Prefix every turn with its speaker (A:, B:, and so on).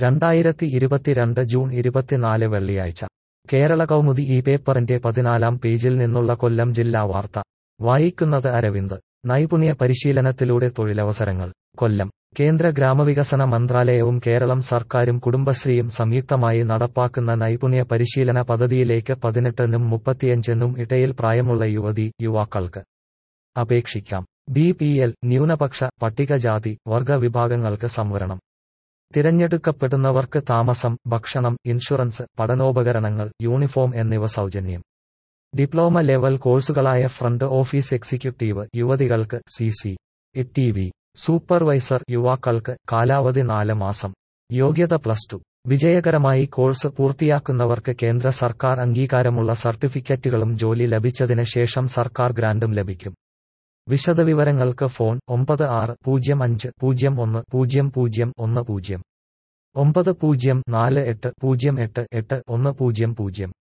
A: രണ്ടായിരത്തി ഇരുപത്തിരണ്ട് ജൂൺ ഇരുപത്തിനാല് വെള്ളിയാഴ്ച കേരള കൗമുദി ഈ പേപ്പറിന്റെ പതിനാലാം പേജിൽ നിന്നുള്ള കൊല്ലം ജില്ലാ വാർത്ത വായിക്കുന്നത് അരവിന്ദ് നൈപുണ്യ പരിശീലനത്തിലൂടെ തൊഴിലവസരങ്ങൾ കൊല്ലം കേന്ദ്ര ഗ്രാമവികസന മന്ത്രാലയവും കേരളം സർക്കാരും കുടുംബശ്രീയും സംയുക്തമായി നടപ്പാക്കുന്ന നൈപുണ്യ പരിശീലന പദ്ധതിയിലേക്ക് പതിനെട്ടിനും മുപ്പത്തിയഞ്ചിനും ഇടയിൽ പ്രായമുള്ള യുവതി യുവാക്കൾക്ക് അപേക്ഷിക്കാം ബി പി എൽ ന്യൂനപക്ഷ പട്ടികജാതി വർഗ വിഭാഗങ്ങൾക്ക് സംവരണം തിരഞ്ഞെടുക്കപ്പെടുന്നവർക്ക് താമസം ഭക്ഷണം ഇൻഷുറൻസ് പഠനോപകരണങ്ങൾ യൂണിഫോം എന്നിവ സൗജന്യം ഡിപ്ലോമ ലെവൽ കോഴ്സുകളായ ഫ്രണ്ട് ഓഫീസ് എക്സിക്യൂട്ടീവ് യുവതികൾക്ക് C C T V supervisor യുവാക്കൾക്ക് കാലാവധി നാല് മാസം യോഗ്യത പ്ലസ് ടു വിജയകരമായി കോഴ്സ് പൂർത്തിയാക്കുന്നവർക്ക് കേന്ദ്ര സർക്കാർ അംഗീകാരമുള്ള സർട്ടിഫിക്കറ്റുകളും ജോലി ലഭിച്ചതിന് ശേഷം സർക്കാർ ഗ്രാന്റും ലഭിക്കും വിശദവിവരങ്ങൾക്ക് ഫോൺ ഒമ്പത് ആറ് പൂജ്യം അഞ്ച് പൂജ്യം ഒന്ന് പൂജ്യം പൂജ്യം ഒന്ന് പൂജ്യം ഒമ്പത് പൂജ്യം നാല് എട്ട് പൂജ്യം എട്ട് എട്ട് ഒന്ന് പൂജ്യം പൂജ്യം